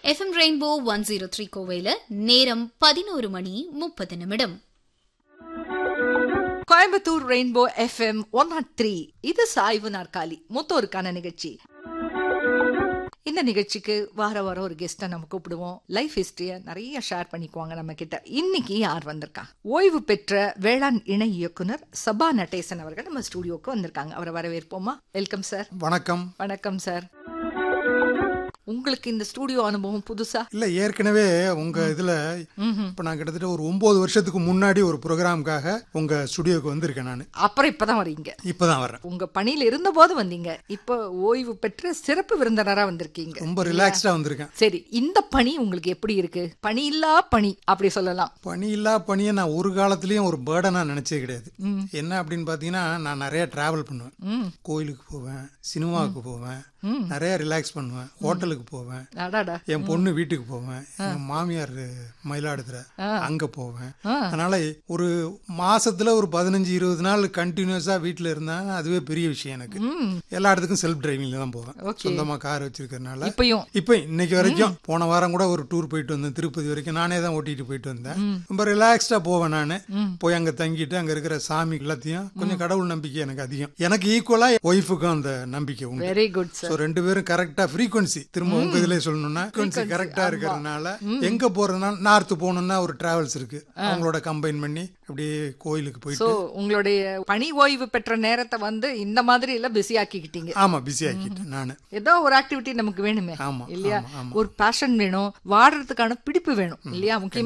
FM rainbow one zero three கோவையில நேரம் பதினோரு மணி முப்பது நிமிடம் Coimbatore rainbow FM one nought three இது சாய்வு நாற்காலி மூத்தோருக்கான நிகழ்ச்சி இந்த நிகழ்ச்சிக்கு வார வாரம் ஒரு கெஸ்ட்டை நம்ம கூப்பிடுவோம் லைஃப் ஹிஸ்டரிய நிறைய ஷேர் பண்ணிக்குவாங்க நம்ம கிட்ட இன்னைக்கு யார் வந்திருக்கா ஓய்வு பெற்ற வேளாண் இணை இயக்குனர் சபா நடேசன் அவர்கள் நம்ம ஸ்டுடியோக்கு வந்திருக்காங்க அவரை வரவேற்போமா வெல்கம் சார் வணக்கம் வணக்கம் சார் உங்களுக்கு இந்த ஸ்டுடியோ அனுபவம் புதுசா இல்ல ஏற்கனவே உங்க இதுல இப்ப நான் கிட்டத்தட்ட ஒரு ஒன்பது வருஷத்துக்கு முன்னாடி ஒரு ப்ரோக்ராமுக்காக உங்க ஸ்டுடியோக்கு வந்திருக்கேன் நான் அப்புறம் இப்பதான் வரீங்க இப்பதான் வர்றேன் உங்க பணியில இருந்த போது வந்தீங்க இப்போ ஓய்வு பெற்ற சிறப்பு விருந்தினரா வந்திருக்கீங்க ரொம்ப ரிலாக்ஸ்டா வந்திருக்கேன் சரி இந்த பணி உங்களுக்கு எப்படி இருக்கு பணி இல்லா பணி அப்படி சொல்லலாம் பணி இல்லா பணியை நான் ஒரு காலத்துலயும் ஒரு பேர்டனா நினைச்சே கிடையாது என்ன அப்படின்னு பாத்தீங்கன்னா நான் நிறைய டிராவல் பண்ணுவேன் கோயிலுக்கு போவேன் சினிமாவுக்கு போவேன் நிறைய ரிலாக்ஸ் பண்ணுவேன் ஹோட்டலுக்கு போவேன் அடாடா என் பொண்ணு வீட்டுக்கு போவேன் எங்க மாமியார் மயிலாடுதுறை அங்க போவேன் அதனால ஒரு மாசத்துல ஒரு பதினஞ்சு இருபது நாள் கண்டினியூஸா வீட்டுல இருந்தா அதுவே பெரிய விஷயம் எனக்கு எல்லா இடத்துக்கும் செல்ஃப் டிரைவிங்ல தான் போவேன் சொந்தமா கார் வச்சிருக்கறனால இப்பயும் இப்ப இன்னைக்கு வரைக்கும் போன வாரம் கூட ஒரு டூர் போயிட்டு வந்தேன் திருப்பதி வரைக்கும் நானே தான் ஓட்டிட்டு போயிட்டு வந்தேன் ரொம்ப ரிலாக்ஸ்டா போவேன் நானு போய் அங்க தங்கிட்டு அங்க இருக்கிற சாமி எல்லாத்தையும் கொஞ்சம் கடவுள் நம்பிக்கை எனக்கு அதிகம் எனக்கு ஈக்குவலா ஒய்ஃபுக்கும் அந்த நம்பிக்கை உண்டு வெரி குட் சார் சோ ரெண்டு பேரும் கரெக்டா ஃப்ரீக்வன்சி திரும்ப உங்க இதுல சொல்லணும்னா ஃப்ரீக்வன்சி கரெக்டா இருக்கிறதுனால எங்க போறதுனா நார்த் போகணும்னா ஒரு டிராவல்ஸ் இருக்கு அவங்களோட கம்பைன் பண்ணி அப்படியே கோயிலுக்கு சோ போயிட்டு உங்களுடைய பணி ஓய்வு பெற்ற நேரத்தை வந்து இந்த மாதிரி எல்லாம் பிஸி ஆக்கிக்கிட்டீங்க ஆமா பிஸி ஆக்கிட்டேன் நானு ஏதோ ஒரு ஆக்டிவிட்டி நமக்கு வேணுமே ஆமா, இல்லையா ஆமா, ஆமா. ஒரு பேஷன் வேணும் வாடுறதுக்கான பிடிப்பு வேணும் இல்லையா முக்கியமா